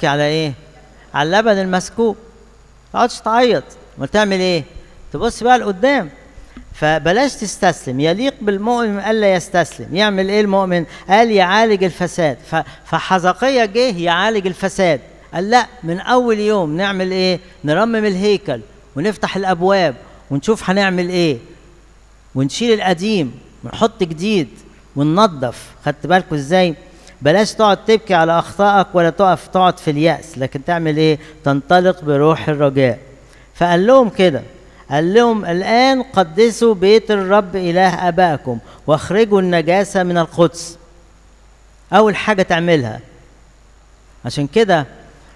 تبكي على ايه على اللبن المسكوب ما تقعدش تعيط ما تعمل ايه تبص بقى لقدام فبلاش تستسلم يليق بالمؤمن الا يستسلم يعمل ايه المؤمن قال يعالج الفساد ف- فحزقية جه يعالج الفساد قال لا من اول يوم نعمل ايه نرمم الهيكل ونفتح الابواب ونشوف هنعمل ايه ونشيل القديم ونحط جديد وننظف خدت بالكم ازاي بلاش تقعد تبكي على اخطائك ولا تقف تقعد في اليأس لكن تعمل ايه تنطلق بروح الرجاء فقال لهم كده قال لهم الآن قدسوا بيت الرب إله آبائكم واخرجوا النجاسة من القدس أول حاجة تعملها عشان كده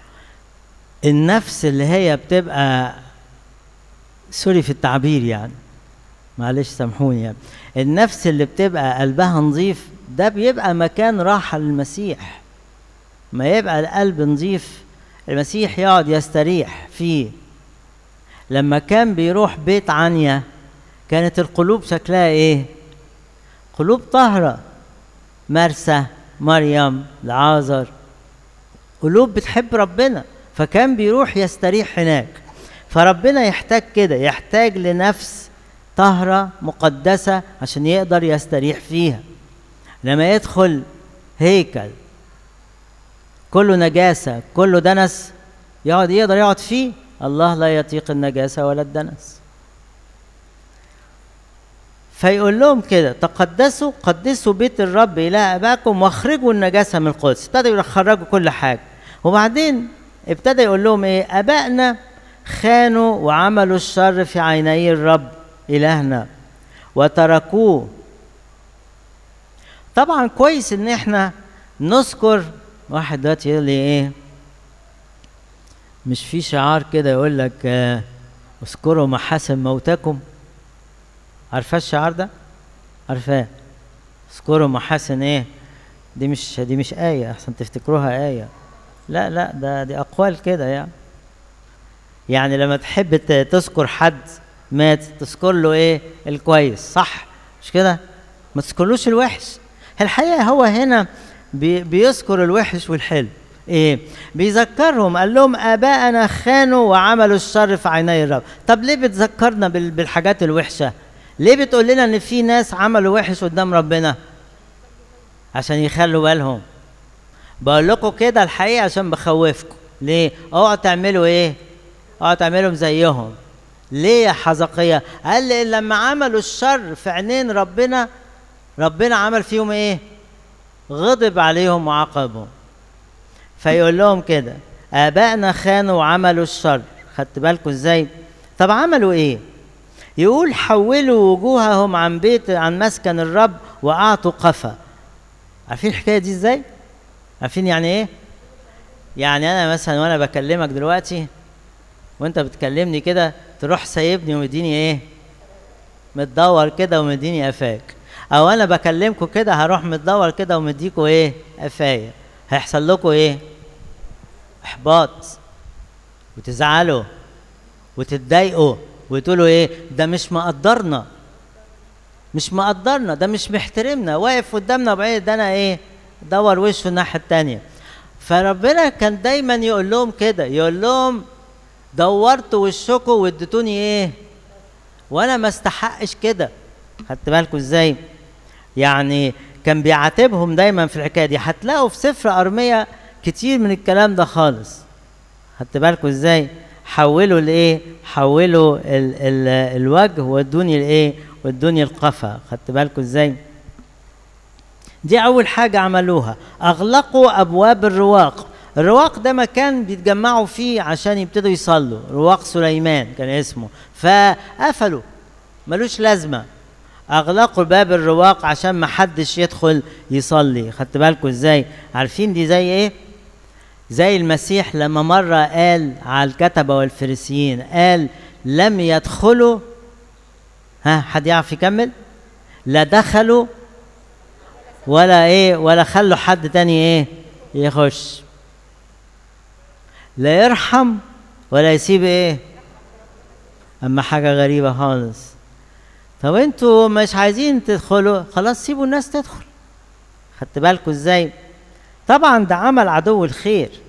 النفس اللي هي بتبقى سوري في التعبير يعني معلش سامحوني يعني النفس اللي بتبقى قلبها نظيف ده بيبقى مكان راحة للمسيح ما يبقى القلب نظيف المسيح يقعد يستريح فيه لما كان بيروح بيت عنيا كانت القلوب شكلها ايه قلوب طاهرة مرسى مريم العازر قلوب بتحب ربنا فكان بيروح يستريح هناك فربنا يحتاج كده يحتاج لنفس طاهرة مقدسة عشان يقدر يستريح فيها لما يدخل هيكل كله نجاسة كله دنس يقعد يقدر يقعد فيه الله لا يطيق النجاسة ولا الدنس فيقول لهم كده تقدسوا قدسوا بيت الرب إله أباكم واخرجوا النجاسة من القدس ابتدوا يخرجوا كل حاجة وبعدين ابتدى يقول لهم ايه أبائنا خانوا وعملوا الشر في عيني الرب إلهنا وتركوه طبعا كويس ان احنا نذكر واحد دلوقتي يقول لي ايه مش في شعار كده يقول لك آه، اذكروا محاسن موتكم عارفاه الشعار ده عارفاه اذكروا محاسن ايه دي مش دي مش آية أحسن تفتكروها آية لا لا ده دي أقوال كده يعني يعني لما تحب ت- تذكر حد مات تذكر له ايه الكويس صح مش كده ما تذكرلوش الوحش الحقيقة هو هنا بي بيذكر الوحش والحلو ايه بيذكرهم قال لهم اباءنا خانوا وعملوا الشر في عيني الرب طب ليه بتذكرنا بال- بالحاجات الوحشه ليه بتقول لنا ان في ناس عملوا وحش قدام ربنا عشان يخلوا بالهم بقول لكم كده الحقيقه عشان بخوفكم ليه اوعوا تعملوا ايه اوعوا تعملوا زيهم ليه يا حزقية قال لي لما عملوا الشر في عينين ربنا ربنا عمل فيهم ايه غضب عليهم وعاقبهم فيقول لهم كده آبائنا خانوا وعملوا الشر خدت بالكم ازاي طب عملوا ايه يقول حولوا وجوههم عن بيت عن مسكن الرب وأعطوا قفا عارفين الحكاية دي ازاي عارفين يعني ايه يعني انا مثلا وانا بكلمك دلوقتي وانت بتكلمني كده تروح سايبني ومديني ايه متدور كده ومديني قفاك او انا بكلمكم كده هروح متدور كده ومديكوا ايه قفايا هيحصل لكم ايه احباط وتزعلوا وتتضايقوا وتقولوا ايه ده مش مقدرنا مش مقدرنا ده مش محترمنا واقف قدامنا بعيد ده انا ايه دور وشه الناحيه التانية فربنا كان دايما يقول لهم كده يقول لهم دورتوا وشكم واديتوني ايه وانا ما استحقش كده خدت بالكم ازاي يعني كان بيعاتبهم دايما في الحكايه دي هتلاقوا في سفر ارميا كتير من الكلام ده خالص خدت بالكم ازاي حولوا الايه حولوا ال ال الوجه وادوني الايه وادوني القفا خدت بالكم ازاي دي اول حاجه عملوها اغلقوا ابواب الرواق الرواق ده مكان بيتجمعوا فيه عشان يبتدوا يصلوا رواق سليمان كان اسمه فقفلوا ملوش لازمه اغلقوا باب الرواق عشان ما حدش يدخل يصلي خدت بالكم ازاي عارفين دي زي ايه زي المسيح لما مرة قال على الكتبة والفريسيين قال لم يدخلوا ها حد يعرف يكمل لا دخلوا ولا ايه ولا خلوا حد تاني ايه يخش لا يرحم ولا يسيب ايه اما حاجة غريبة خالص طب انتوا مش عايزين تدخلوا خلاص سيبوا الناس تدخل خدت بالكم ازاي طبعا ده عمل عدو الخير